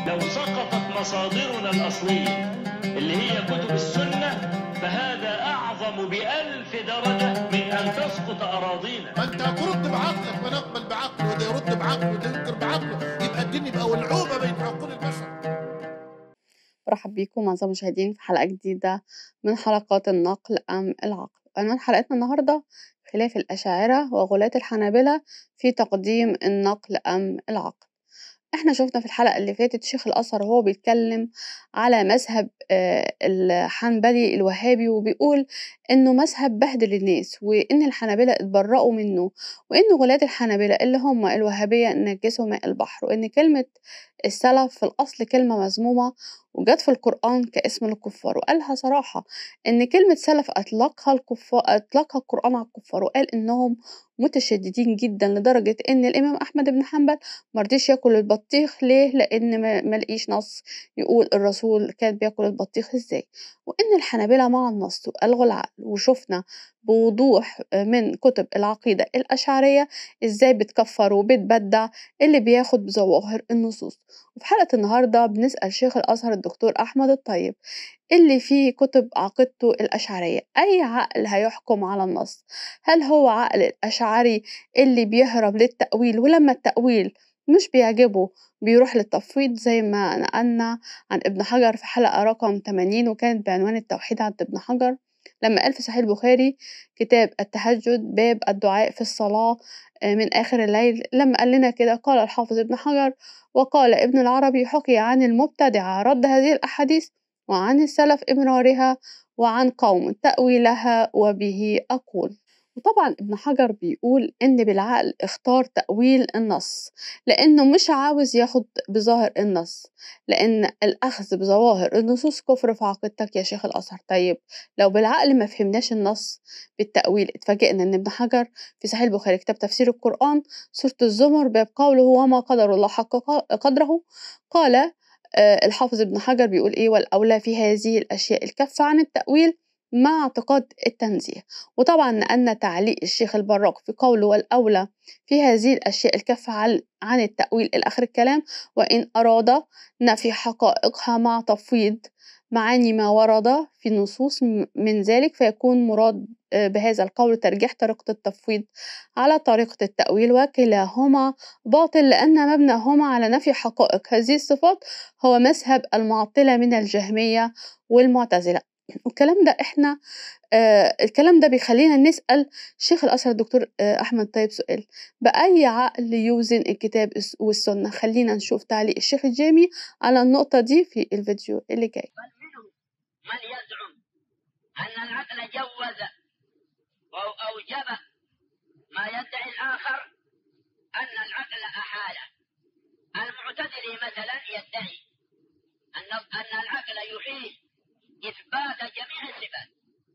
لو سقطت مصادرنا الأصلية اللي هي كتب السنة فهذا أعظم بألف درجة من أن تسقط أراضينا ما انت هترد بعقلك ما نقبل بعقله وده يرد بعقله وده ينكر بعقله يبقى الدين يبقى ولعوبه بين عقول البشر برحب بيكم أعزائي المشاهدين في حلقة جديدة من حلقات النقل أم العقل عنوان حلقتنا النهاردة خلاف الأشاعرة وغلاة الحنابلة في تقديم النقل أم العقل احنا شفنا في الحلقة اللي فاتت شيخ الأزهر وهو بيتكلم على مذهب آه، الحنبلي الوهابي وبيقول انه مذهب بهدل الناس وان الحنابلة اتبرأوا منه وان غلاة الحنابلة اللي هم الوهابية نجسوا ماء البحر وان كلمة السلف في الأصل كلمة مذمومة وجت في القرآن كاسم للكفار وقالها صراحة إن كلمة سلف أطلقها الكفار أطلقها القرآن على الكفار وقال إنهم متشددين جدا لدرجة إن الإمام أحمد بن حنبل مرضيش ياكل البطيخ ليه؟ لأن ما ما لقيش نص يقول الرسول كان بياكل البطيخ إزاي وإن الحنابلة مع النص وألغوا العقل وشفنا بوضوح من كتب العقيدة الأشعرية إزاي بتكفر وبتبدع اللي بياخد بظواهر النصوص وفي حلقة النهاردة بنسأل شيخ الأزهر الدكتور أحمد الطيب اللي فيه كتب عقيدته الأشعرية أي عقل هيحكم على النص هل هو عقل الأشعري اللي بيهرب للتأويل ولما التأويل مش بيعجبه بيروح للتفويض زي ما نقلنا عن ابن حجر في حلقة رقم 80 وكانت بعنوان التوحيد عند ابن حجر لما قال في صحيح البخاري كتاب التهجد باب الدعاء في الصلاة آه، من آخر الليل لما قال لنا كده قال الحافظ ابن حجر وقال ابن العربي حكي عن المبتدعة رد هذه الأحاديث وعن السلف إمرارها وعن قوم تأويلها وبه أقول وطبعا ابن حجر بيقول إن بالعقل اختار تأويل النص لأنه مش عاوز ياخد بظاهر النص لأن الأخذ بظواهر النصوص كفر في عقيدتك يا شيخ الأزهر طيب لو بالعقل ما فهمناش النص بالتأويل اتفاجئنا إن ابن حجر في صحيح البخاري كتاب تفسير القرآن سورة الزمر باب قوله وما قدر الله حق قدره قال آه، الحافظ ابن حجر بيقول إيه والأولى في هذه الأشياء الكف عن التأويل مع اعتقاد التنزيه وطبعا نقلنا تعليق الشيخ البراق في قوله والأولى في هذه الأشياء الكف عن عن التأويل إلى آخر الكلام وإن أراد نفي حقائقها مع تفويض معاني ما ورد في النصوص م- من ذلك فيكون مراد آه، بهذا القول ترجيح طريقة التفويض على طريقة التأويل وكلاهما باطل لأن مبناهما على نفي حقائق هذه الصفات هو مذهب المعطلة من الجهمية والمعتزلة والكلام ده احنا آه الكلام ده بيخلينا نسأل شيخ الأزهر الدكتور آه أحمد طيب سؤال بأي عقل يوزن الكتاب الس- والسنة خلينا نشوف تعليق الشيخ الجامي على النقطة دي في الفيديو اللي جاي بل منهم من يزعم أن العقل جوز أو أوجب ما يدعي الآخر أن العقل أحال المعتزلي مثلا يدعي أن أن العقل يحيل إثبات جميع الصفات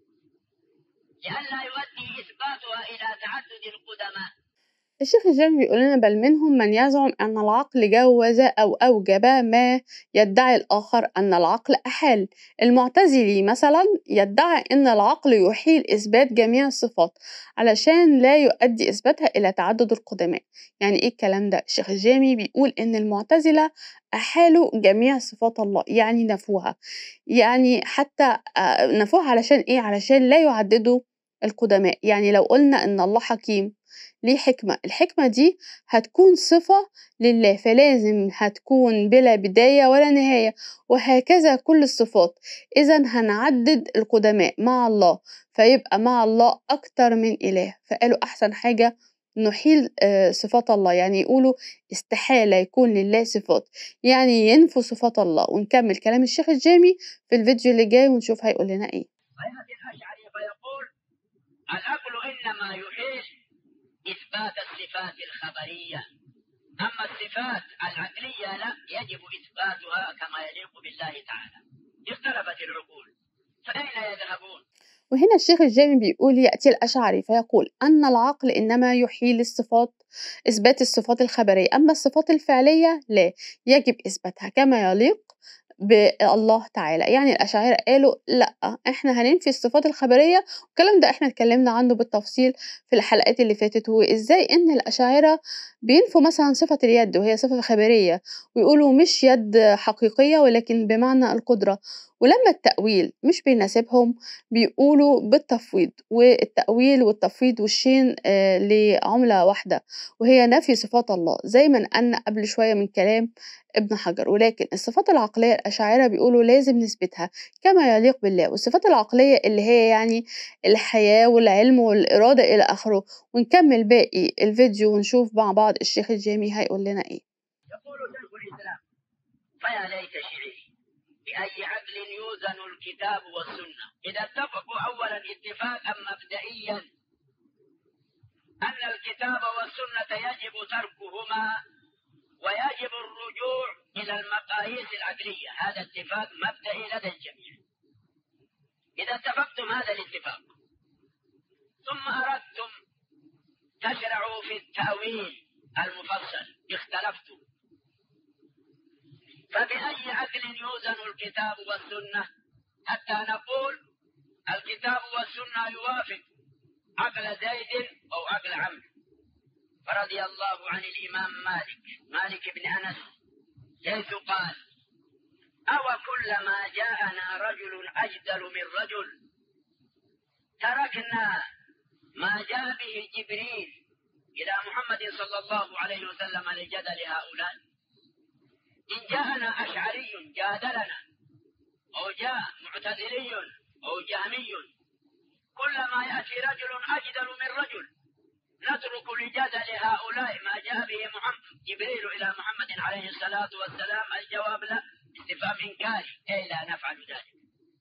لئلا يؤدي إثباتها إلى تعدد القدماء الشيخ الجامي بيقول لنا بل منهم من يزعم أن العقل جوز أو أوجب ما يدعي الآخر أن العقل أحال المعتزلي مثلا يدعي أن العقل يحيل إثبات جميع الصفات علشان لا يؤدي إثباتها إلى تعدد القدماء يعني إيه الكلام ده الشيخ الجامي بيقول أن المعتزلة أحالوا جميع صفات الله يعني نفوها يعني حتى آه، نفوها علشان إيه علشان لا يعددوا القدماء يعني لو قلنا أن الله حكيم ليه حكمة الحكمة دي هتكون صفة لله فلازم هتكون بلا بداية ولا نهاية وهكذا كل الصفات إذا هنعدد القدماء مع الله فيبقى مع الله أكتر من إله فقالوا أحسن حاجة نحيل آه، صفات الله يعني يقولوا استحالة يكون لله صفات يعني ينفوا صفات الله ونكمل كلام الشيخ الجامي في الفيديو اللي جاي ونشوف هيقول لنا ايه ويأتي الأشعري فيقول العقل إنما يحيل إثبات الصفات الخبرية أما الصفات العقلية لا يجب إثباتها كما يليق بالله تعالى اختلفت العقول فأين يذهبون وهنا الشيخ الجامي بيقول يأتي الأشعري فيقول أن العقل إنما يحيل الصفات إثبات الصفات الخبرية أما الصفات الفعلية لا يجب إثباتها كما يليق بالله تعالى يعني الأشاعرة قالوا لأ إحنا هننفي الصفات الخبرية والكلام ده إحنا اتكلمنا عنه بالتفصيل في الحلقات اللي فاتت وإزاي إن الأشاعرة بينفوا مثلا صفة اليد وهي صفة خبرية ويقولوا مش يد حقيقية ولكن بمعنى القدرة ولما التأويل مش بيناسبهم بيقولوا بالتفويض والتأويل والتفويض والشين آه لعملة واحدة وهي نفي صفات الله زي ما نقلنا قبل شوية من كلام ابن حجر ولكن الصفات العقلية الأشاعرة بيقولوا لازم نثبتها كما يليق بالله والصفات العقلية اللي هي يعني الحياة والعلم والإرادة إلى آخره ونكمل باقي الفيديو ونشوف مع بعض الشيخ الجامي هيقول لنا إيه يقول شيخ الإسلام فيا ليت شعري بأي عقل يوزن الكتاب والسنة إذا اتفقوا أولا اتفاقا مبدئيا أن الكتاب والسنة يجب تركهما ويجب الرجوع إلى المقاييس العقلية هذا اتفاق مبدئي لدى الجميع إذا اتفقتم هذا الاتفاق ثم أردتم تشرعوا في التأويل المفصل اختلفتم فبأي عقل يوزن الكتاب والسنة حتى نقول الكتاب والسنة يوافق عقل زيد أو عقل عمرو فرضي الله عن الإمام مالك مالك بن أنس حيث قال أو كلما جاءنا رجل أجدل من رجل تركنا ما جاء به جبريل إلى محمد صلى الله عليه وسلم لجدل هؤلاء إن جاءنا أشعري جادلنا أو جاء معتزلي أو جهمي كلما يأتي رجل أجدل من رجل نترك لجدل هؤلاء ما جاء به محمد جبريل إلى محمد عليه الصلاة والسلام الجواب لا استفهام إنكاري أي لا نفعل ذلك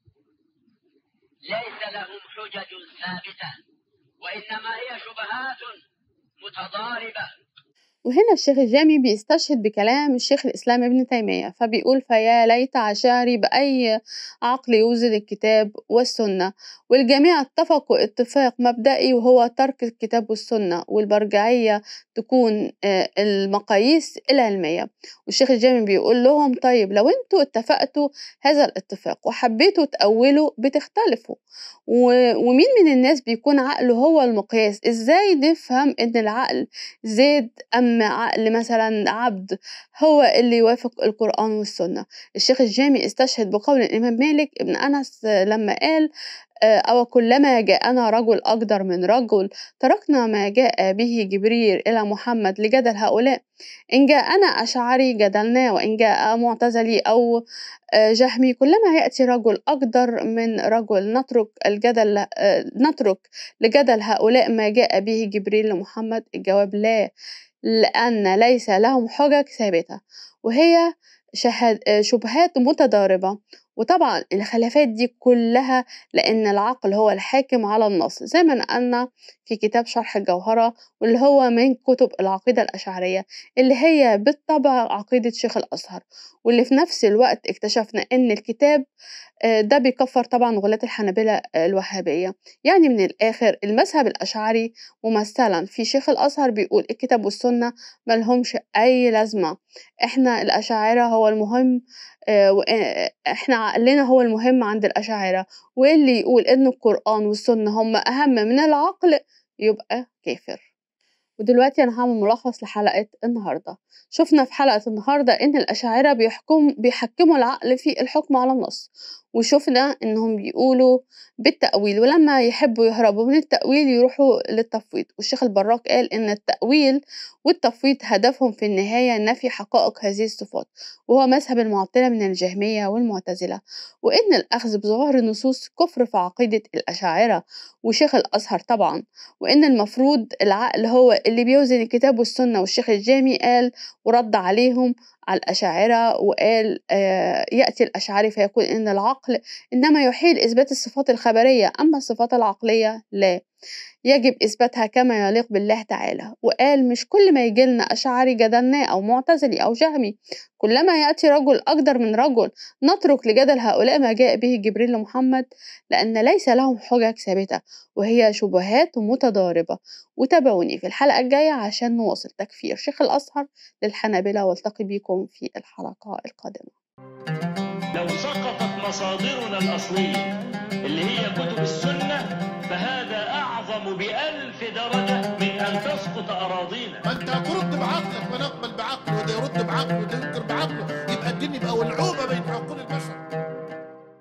ليس لهم حجج ثابتة وإنما هي شبهات متضاربة وهنا الشيخ الجامي بيستشهد بكلام الشيخ الإسلام ابن تيمية فبيقول فيا ليت عشاري بأي عقل يوزن الكتاب والسنة والجميع اتفقوا اتفاق مبدئي وهو ترك الكتاب والسنة والبرجعية تكون المقاييس العلمية والشيخ الجامي بيقول لهم طيب لو انتوا اتفقتوا هذا الاتفاق وحبيتوا تأولوا بتختلفوا ومين من الناس بيكون عقله هو المقياس ازاي نفهم ان العقل زاد أم عقل مثلا عبد هو اللي يوافق القرآن والسنة الشيخ الجامي استشهد بقول الإمام مالك ابن أنس لما قال أو كلما جاءنا رجل أقدر من رجل تركنا ما جاء به جبريل إلى محمد لجدل هؤلاء إن جاءنا أشعري جدلنا وإن جاء معتزلي أو جهمي كلما يأتي رجل أقدر من رجل نترك الجدل نترك لجدل هؤلاء ما جاء به جبريل لمحمد الجواب لا لأن ليس لهم حجج ثابتة وهي شهاد شبهات متضاربة وطبعا الخلافات دي كلها لأن العقل هو الحاكم على النص زي ما نقلنا في كتاب شرح الجوهرة واللي هو من كتب العقيدة الأشعرية اللي هي بالطبع عقيدة شيخ الأزهر واللي في نفس الوقت اكتشفنا إن الكتاب ده بيكفر طبعا غلاة الحنابلة الوهابية يعني من الآخر المذهب الأشعري ممثلا في شيخ الأزهر بيقول الكتاب والسنة ملهمش أي لازمة إحنا الأشاعرة هو المهم احنا عقلنا هو المهم عند الأشاعرة واللي يقول إن القرآن والسنة هم أهم من العقل يبقى كافر ودلوقتي أنا هعمل ملخص لحلقة النهاردة شفنا في حلقة النهاردة إن الأشاعرة بيحكم بيحكموا العقل في الحكم على النص وشفنا إنهم بيقولوا بالتأويل ولما يحبوا يهربوا من التأويل يروحوا للتفويض والشيخ البراك قال إن التأويل والتفويض هدفهم في النهاية نفي حقائق هذه الصفات وهو مذهب المعطلة من الجهمية والمعتزلة وإن الأخذ بظواهر النصوص كفر في عقيدة الأشاعرة وشيخ الأزهر طبعا وإن المفروض العقل هو اللي بيوزن الكتاب والسنة والشيخ الجامي قال ورد عليهم على الأشاعرة وقال آه يأتي الأشعري فيقول إن العقل إنما يحيل إثبات الصفات الخبرية أما الصفات العقلية لا يجب إثباتها كما يليق بالله تعالى وقال مش كل ما يجي لنا أشعري جدلناه أو معتزلي أو جهمي كلما يأتي رجل أقدر من رجل نترك لجدل هؤلاء ما جاء به جبريل لمحمد لأن ليس لهم حجج ثابتة وهي شبهات متضاربة وتابعوني في الحلقة الجاية عشان نواصل تكفير شيخ الأزهر للحنابلة والتقي بكم في الحلقة القادمة لو سقطت مصادرنا الأصلية اللي هي كتب السنة فهذا أعظم بألف درجة من أن تسقط أراضينا ما انت هترد بعقلك ونقبل بعقله وده يرد بعقله وده ينكر بعقله يبقى الدين يبقى ولعوبه بين عقول البشر